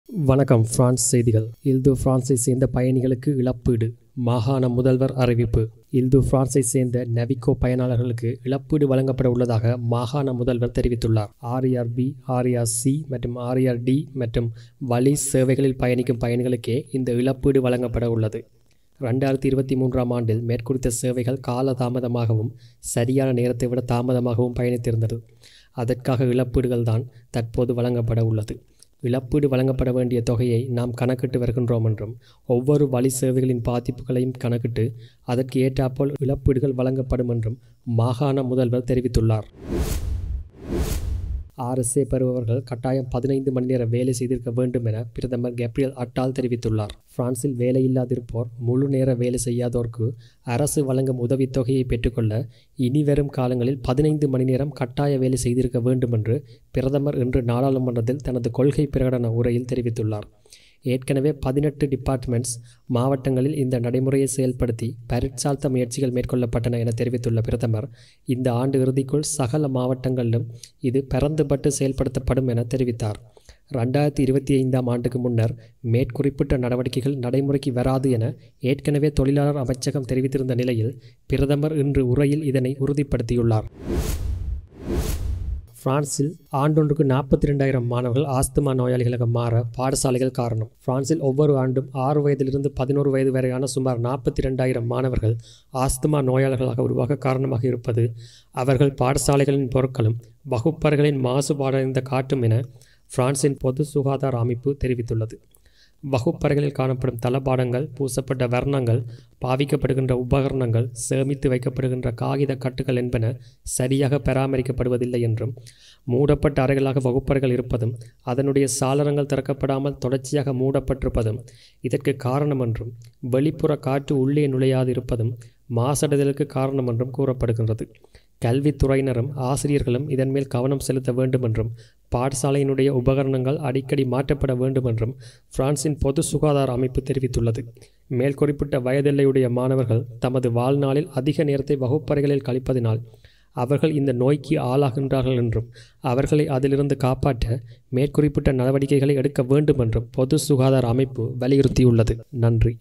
வணக்கம் பிரான்ஸ் செய்திகள் இல்து பிரான்ஸை சேர்ந்த பயணிகளுக்கு இழப்பீடு மாகாண முதல்வர் அறிவிப்பு இல்து பிரான்ஸை சேர்ந்த நெவிகோ பயனாளர்களுக்கு இழப்பீடு வழங்கப்பட உள்ளதாக மாகாண முதல்வர் தெரிவித்துள்ளார் ஆர்ஆர்பி ஆர்ஆர்சி மற்றும் ஆர்ஆர்டி மற்றும் வழி சேவைகளில் பயணிக்கும் பயணிகளுக்கே இந்த இழப்பீடு வழங்கப்பட உள்ளது ரெண்டாயிரத்தி இருபத்தி மூன்றாம் ஆண்டில் மேற்குறித்த சேவைகள் கால தாமதமாகவும் சரியான நேரத்தை விட தாமதமாகவும் பயணித்திருந்தது அதற்காக இழப்பீடுகள் தான் தற்போது வழங்கப்பட உள்ளது இழப்பீடு வழங்கப்பட வேண்டிய தொகையை நாம் கணக்கிட்டு வருகின்றோம் என்றும் ஒவ்வொரு வழி சேவைகளின் பாதிப்புகளையும் கணக்கிட்டு அதற்கு ஏற்றாற்போல் இழப்பீடுகள் வழங்கப்படும் என்றும் மாகாண முதல்வர் தெரிவித்துள்ளார் ஆர்எஸ்ஏ பெறுபவர்கள் கட்டாயம் பதினைந்து மணி நேரம் வேலை செய்திருக்க வேண்டும் என பிரதமர் கேப்ரியல் அட்டால் தெரிவித்துள்ளார் பிரான்சில் வேலையில்லாதிருப்போர் முழு நேர வேலை செய்யாதோர்க்கு அரசு வழங்கும் உதவித்தொகையை பெற்றுக்கொள்ள இனிவரும் காலங்களில் பதினைந்து மணி நேரம் கட்டாய வேலை செய்திருக்க வேண்டும் என்று பிரதமர் இன்று நாடாளுமன்றத்தில் தனது கொள்கை பிரகடன உரையில் தெரிவித்துள்ளார் ஏற்கனவே பதினெட்டு டிபார்ட்மெண்ட்ஸ் மாவட்டங்களில் இந்த நடைமுறையை செயல்படுத்தி பரிட்சார்த்த முயற்சிகள் மேற்கொள்ளப்பட்டன என தெரிவித்துள்ள பிரதமர் இந்த ஆண்டு இறுதிக்குள் சகல மாவட்டங்களிலும் இது பரந்துபட்டு செயல்படுத்தப்படும் என தெரிவித்தார் ரெண்டாயிரத்தி இருபத்தி ஐந்தாம் ஆண்டுக்கு முன்னர் மேற்குறிப்பிட்ட நடவடிக்கைகள் நடைமுறைக்கு வராது என ஏற்கனவே தொழிலாளர் அமைச்சகம் தெரிவித்திருந்த நிலையில் பிரதமர் இன்று உரையில் இதனை உறுதிப்படுத்தியுள்ளார் பிரான்சில் ஆண்டொன்றுக்கு நாற்பத்தி ரெண்டாயிரம் மாணவர்கள் ஆஸ்துமா நோயாளிகளாக மாற பாடசாலைகள் காரணம் பிரான்சில் ஒவ்வொரு ஆண்டும் ஆறு வயதிலிருந்து பதினோரு வயது வரையான சுமார் நாற்பத்தி ரெண்டாயிரம் மாணவர்கள் ஆஸ்துமா நோயாளர்களாக உருவாக காரணமாக இருப்பது அவர்கள் பாடசாலைகளின் பொருட்களும் வகுப்பறைகளின் மாசுபாடடைந்த காட்டும் என பிரான்சின் பொது சுகாதார அமைப்பு தெரிவித்துள்ளது வகுப்பறைகளில் காணப்படும் தளபாடங்கள் பூசப்பட்ட வர்ணங்கள் பாவிக்கப்படுகின்ற உபகரணங்கள் சேமித்து வைக்கப்படுகின்ற காகித கட்டுகள் என்பன சரியாக பராமரிக்கப்படுவதில்லை என்றும் மூடப்பட்ட அறைகளாக வகுப்பறைகள் இருப்பதும் அதனுடைய சாளரங்கள் திறக்கப்படாமல் தொடர்ச்சியாக மூடப்பட்டிருப்பதும் இதற்கு காரணம் என்றும் வெளிப்புற காற்று உள்ளே நுழையாது இருப்பதும் மாசடைதலுக்கு காரணம் என்றும் கூறப்படுகின்றது கல்வித்துறையினரும் ஆசிரியர்களும் இதன் மேல் கவனம் செலுத்த வேண்டும் என்றும் பாடசாலையினுடைய உபகரணங்கள் அடிக்கடி மாற்றப்பட வேண்டும் என்றும் பிரான்சின் பொது சுகாதார அமைப்பு தெரிவித்துள்ளது மேல் குறிப்பிட்ட வயதெல்லையுடைய மாணவர்கள் தமது வாழ்நாளில் அதிக நேரத்தை வகுப்பறைகளில் கழிப்பதினால் அவர்கள் இந்த நோய்க்கு ஆளாகின்றார்கள் என்றும் அவர்களை அதிலிருந்து காப்பாற்ற மேற்குறிப்பிட்ட நடவடிக்கைகளை எடுக்க வேண்டும் என்றும் பொது சுகாதார அமைப்பு வலியுறுத்தியுள்ளது நன்றி